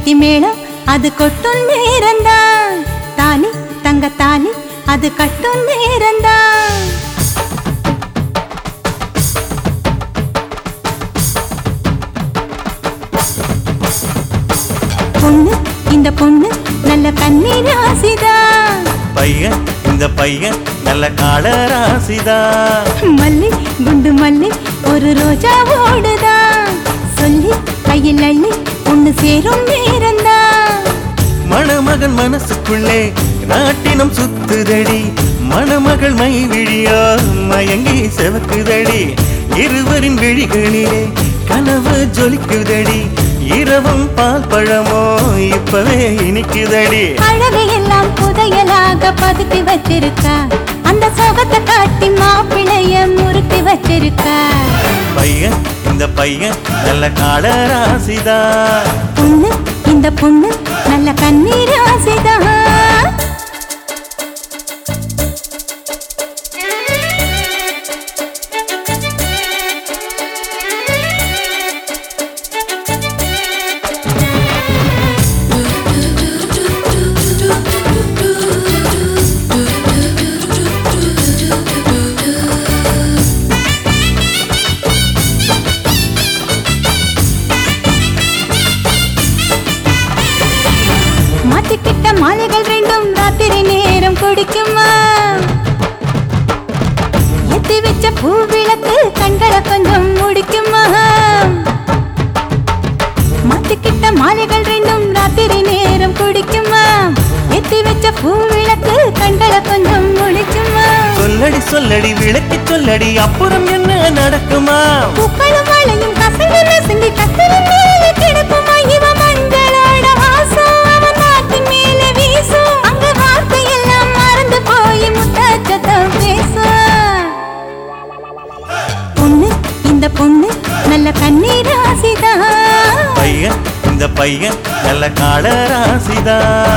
கெட்டி மேளம் அது கொட்டும் நேரந்தான் தாலி தங்க தாலி அது கட்டும் நேரந்தான் பொண்ணு இந்த பொண்ணு நல்ல கன்னி ராசிதான் பையன் இந்த பையன் நல்ல கால ராசிதா மல்லி குண்டு மல்லி ஒரு ரோஜா ஓடுதான் சொல்லி கையில் அள்ளி ஒண்ணு சேரும் நேரந்தான் மணமகன் மனசுக்குள்ளே நாட்டினம் சுத்துதடி மணமகள் மை விழியா மயங்கி செவக்குதடி இருவரின் விழிகளிலே கனவு ஜொலிக்குதடி இரவும் பால் பழமோ இப்பவே இனிக்குதடி அழகையெல்லாம் புதையலாக பதுக்கி வச்சிருக்கா அந்த சோகத்தை காட்டி மாப்பிளைய முறுக்கி வச்சிருக்கா பையன் இந்த பையன் நல்ல கால ராசிதா பொண்ணு இந்த பொண்ணு நல்ல கண்ணீர் ஆசைதான் மாட்டிக்கிட்ட மாலைகள் ரெண்டும் ராத்திரி நேரம் குடிக்குமா எத்தி வச்ச பூ விளக்கு கண்களை கொஞ்சம் முடிக்குமா மாட்டிக்கிட்ட மாலைகள் ரெண்டும் ராத்திரி நேரம் குடிக்குமா எத்தி வச்ச பூ விளக்கு கண்களை கொஞ்சம் முடிக்குமா சொல்லடி சொல்லடி விளக்கி சொல்லடி அப்புறம் என்ன நடக்குமா பூக்களும் மழையும் கசங்கி நசுங்கி கத்திரின் மேலே கிடக்குமா இவ மஞ்சளோட வாசம் அவன் நாட்டின் மேலே வீசும் அங்க வார்த்தையெல்லாம் மறந்து போய் முத்தாச்சத்தம் பேசும் பொண்ணு இந்த பொண்ணு நல்ல கண்ணீர் ராசிதான் பையன் இந்த பையன் நல்ல கால ராசிதா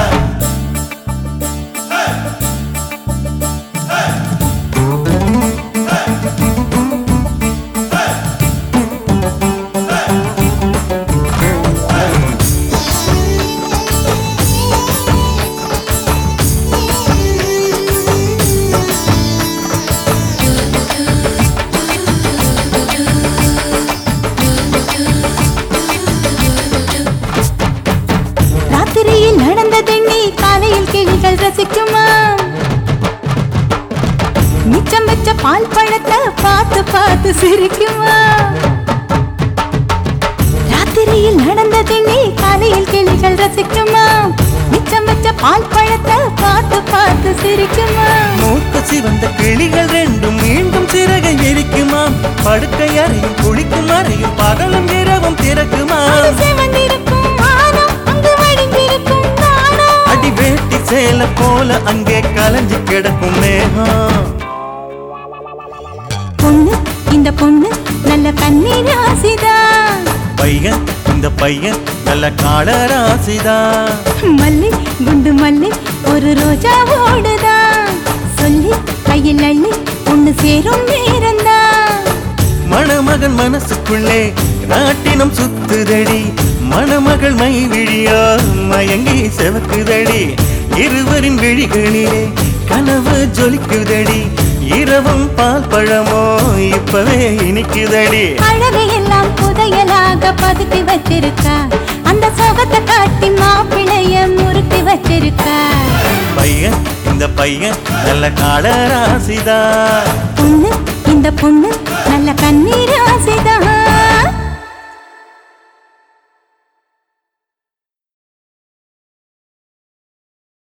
ராத்திரியில் நடந்ததெண்ணி காலையில் கிளிகள் ரசிக்குமா மிச்சம் வச்ச பால் பழத்தை பார்த்து பார்த்து சிரிக்குமா ராத்திரியில் நடந்ததெண்ணி காலையில் கிளிகள் ரசிக்குமா மிச்சம் வச்ச பால் பழத்தை பார்த்து பார்த்து சிரிக்குமா மூக்கு சிவந்த கிளிகள் ரெண்டும் மீண்டும் சிறகை எரிக்குமா படுக்கை அறையும் குளிக்கும் அறையும் பகலும் இரவும் திறக்குமா அது சிவந்திருக்கும் வானம், அங்கு வழிந்திருக்கும் நாணம். அடி வேட்டி சேல போல அங்கே கலைஞ்சு கிடக்கும் மேகம் பொண்ணு இந்த பொண்ணு நல்ல கண்ணீர் ராசிதான் பையன் இந்த பையன் நல்ல கால ராசிதா மல்லி குண்டு மல்லி ஒரு ரோஜா ஓடுதான் சொல்லி கையில் அள்ளி ஒண்ணு சேரும் நேரந்தான் மணமகன் மனசுக்குள்ளே நாட்டினம் சுத்துதடி மணமகள் மை விழியா மயங்கி செவக்குதடி இருவரின் விழிகளிலே கனவு ஜொலிக்குதடி இரவும் பால் பழமோ இப்பவே இனிக்குதடி அழகையெல்லாம் புதையலாக பதுக்கி வச்சிருக்கா அந்த சோகத்தை காட்டி மாப்பிளைய முறுக்கி வச்சிருக்கா பையன் இந்த பையன் நல்ல கால ராசிதா பொண்ணு இந்த பொண்ணு நல்ல கண்ணீர் ஆசைதான்